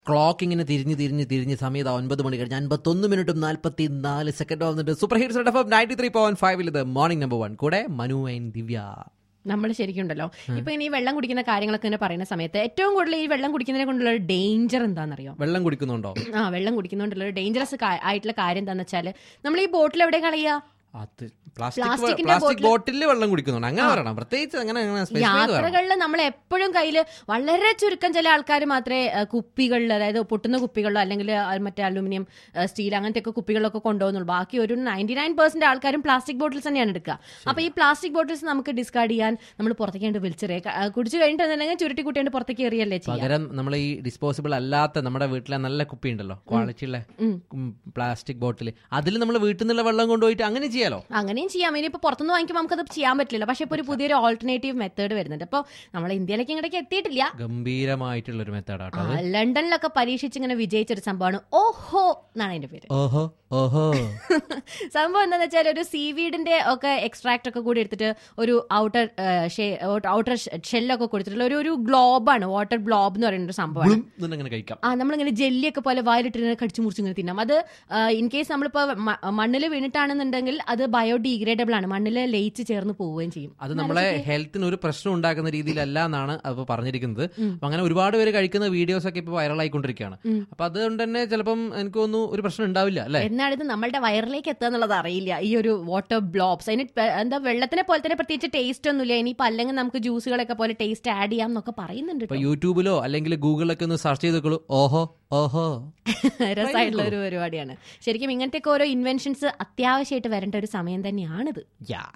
Clock ഇങ്ങനെ തിരിഞ്ഞ് തിരിഞ്ഞ് തിരിഞ്ഞ് സമയത്ത് ഒൻപത് മണി കഴിഞ്ഞ് അൻപത്തൊന്ന് മിനിറ്റും നാൽപ്പത്തി നാല് സെക്കൻഡ് വന്നിട്ട് super hits F ninety three point ഫൈവിൽ ഇത് മോർണിംഗ് നമ്പർ വൺ കൂടെ മനു ആൻഡ് ദിവ്യ നമ്മൾ ശരിക്കും ഉണ്ടല്ലോ ഇപ്പൊ ഇനി ഈ വെള്ളം കുടിക്കുന്ന കാര്യങ്ങളൊക്കെ ഇങ്ങനെ പറയുന്ന സമയത്ത് ഏറ്റവും കൂടുതൽ ഈ വെള്ളം കുടിക്കുന്നതിനെ കൊണ്ടുള്ള ഒരു ഡേഞ്ചർ എന്താണെന്നറിയോ വെള്ളം കുടിക്കുന്നുണ്ടോ ആ വെള്ളം കുടിക്കുന്നതുകൊണ്ടുള്ള ഒരു ഡേഞ്ചറസ് ആയിട്ടുള്ള കാര്യം എന്താണെന്ന് വെച്ചാൽ നമ്മൾ ഈ ബോട്ടിൽ എവിടെ കളയുക അത് പ്ലാസ്റ്റിക് പ്ലാസ്റ്റിക്കിന്റെ പ്ലാസ്റ്റിക് ബോട്ടിലിൽ വെള്ളം കുടിക്കുന്നുണ്ട് അങ്ങനെ പറയണം പ്രത്യേകിച്ച് അങ്ങനെ അങ്ങനെ specify ചെയ്ത് പറയണം. യാത്രകളിൽ നമ്മൾ എപ്പോഴും കയ്യിൽ വളരെ ചുരുക്കം ചില ആൾക്കാർ മാത്രമേ ആ, കുപ്പികളിൽ അതായത് പൊട്ടുന്ന കുപ്പികളിലോ അല്ലെങ്കിൽ ആ, മറ്റേ അലൂമിനിയം സ്റ്റീൽ അങ്ങനത്തെ ഒക്കെ കുപ്പികളിലൊക്കെ കൊണ്ടുപോകുന്നുള്ളൂ ബാക്കി ഒരു നയൻറ്റി നയൻ പെർസെന്റ് ആൾക്കാരും പ്ലാസ്റ്റിക് ബോട്ടിൽസ് തന്നെയാണ് എടുക്കുക അപ്പൊ ഈ പ്ലാസ്റ്റിക് ബോട്ടിൽസ് നമുക്ക് ഡിസ്കാർഡ് ചെയ്യാൻ നമ്മൾ പുറത്തേക്ക് കൊണ്ട് വിളിച്ചെറിയ കുടിച്ചു കഴിഞ്ഞിട്ടുണ്ടെങ്കിൽ ചുരുട്ടി കുട്ടിയുണ്ട് പുറത്തേക്ക് എറിയല്ലേ ചെയ്യാം പകരം നമ്മൾ ഈ ഡിസ്പോസിബിൾ അല്ലാത്ത നമ്മുടെ വീട്ടിലെ നല്ല കുപ്പി ഉണ്ടല്ലോ ക്വാളിറ്റി ഉള്ള പ്ലാസ്റ്റിക് ബോട്ടിൽ അതിൽ നമ്മൾ വീട്ടിൽ നിന്നുള്ള വെള്ളം കൊണ്ടുപോയിട്ട് അങ്ങനെ ചെയ്യാലോ അങ്ങനെയും ചെയ്യാം ഇനിയിപ്പോൾ പുറത്തുനിന്ന് വാങ്ങിക്കുമ്പോൾ നമുക്കത് ചെയ്യാൻ പറ്റില്ല പക്ഷെ ഇപ്പോൾ ഒരു പുതിയൊരു ഓൾട്ടർനേറ്റീവ് മെത്തേഡ് വരുന്നുണ്ട് അപ്പോൾ നമ്മൾ ഇന്ത്യയിലേക്ക് ഇങ്ങോട്ടേക്ക് എത്തിയിട്ടില്ല ഗംഭീരമായിട്ടുള്ള ഒരു മെത്തേഡ് ആട്ടോ ആ, ലണ്ടനിലൊക്കെ പരീക്ഷിച്ച് ഇങ്ങനെ വിജയിച്ചൊരു സംഭവമാണ് ഓഹോ എന്നാണ് അതിന്റെ പേര് ഓഹോ ഓഹോ സംഭവം എന്താണെന്ന് വെച്ചാൽ ഒരു സീവീഡിന്റെ ഒക്കെ എക്സ്ട്രാക്ട് ഒക്കെ കൂടി എടുത്തിട്ട് ഒരു ഔട്ടർ ഔട്ടർ ഷെല്ലൊക്കെ കൊടുത്തിട്ടുള്ള ഒരു ഒരു ഗ്ലോബാണ് വാട്ടർ ഗ്ലോബ് എന്ന് പറയുന്ന ഒരു സംഭവമാണ് അങ്ങനെ കഴിക്കാം ആ നമ്മളിങ്ങനെ ജെല്ലിയൊക്കെ പോലെ വായിലിട്ട് ഇങ്ങനെ കടിച്ചു മുറിച്ച് ഇങ്ങനെ തിന്നാം അത് ഇൻ കേസ് നമ്മളിപ്പോൾ മണ്ണിൽ വീണിട്ടാണെന്നുണ്ടെങ്കിൽ അത് ബയോഡീഗ്രേഡബിൾ ആണ് മണ്ണിൽ ലയിച്ച് ചേർന്ന് പോവുകയും ചെയ്യും അത് നമ്മളെ ഹെൽത്തിന് ഒരു പ്രശ്നം ഉണ്ടാക്കുന്ന രീതിയിലല്ല എന്നാണ് അപ്പൊ പറഞ്ഞിരിക്കുന്നത് അപ്പൊ അങ്ങനെ ഒരുപാട് പേര് കഴിക്കുന്ന വീഡിയോസ് ഒക്കെ ഇപ്പൊ വൈറലായിക്കൊണ്ടിരിക്കുകയാണ് അപ്പൊ അതുകൊണ്ട് തന്നെ ചിലപ്പം എനിക്ക് തോന്നുന്നു ഒരു പ്രശ്നം ഉണ്ടാവില്ല അല്ലെ എന്നാൽ ഇത് നമ്മളുടെ വയറിലേക്ക് എത്തുക എന്നുള്ളത് അറിയില്ല ഈ ഒരു വാട്ടർ ബ്ലോബ്സ് അതിന് പെ- എന്താ വെള്ളത്തിനെ പോലെ തന്നെ പ്രത്യേകിച്ച് ടേസ്റ്റ് ഒന്നുമില്ല ഇനിയിപ്പോൾ അല്ലെങ്കിൽ നമുക്ക് ജ്യൂസുകളൊക്കെ പോലെ ടേസ്റ്റ് ആഡ് ചെയ്യാം എന്നൊക്കെ പറയുന്നുണ്ട് ഇപ്പൊ യൂട്യൂബിലോ അല്ലെങ്കിൽ ഗൂഗിളിലൊക്കെ ഒന്ന് സെർച്ച് ചെയ്തോളൂ ഓഹോ ഓഹോ രസമായിട്ടുള്ള ഒരു പരിപാടിയാണ് ശരിക്കും ഇങ്ങനത്തെ ഓരോ ഇൻവെൻഷൻസ് അത്യാവശ്യമായിട്ട് വരേണ്ട ഒരു സമയം തന്നെയാണിത് യാ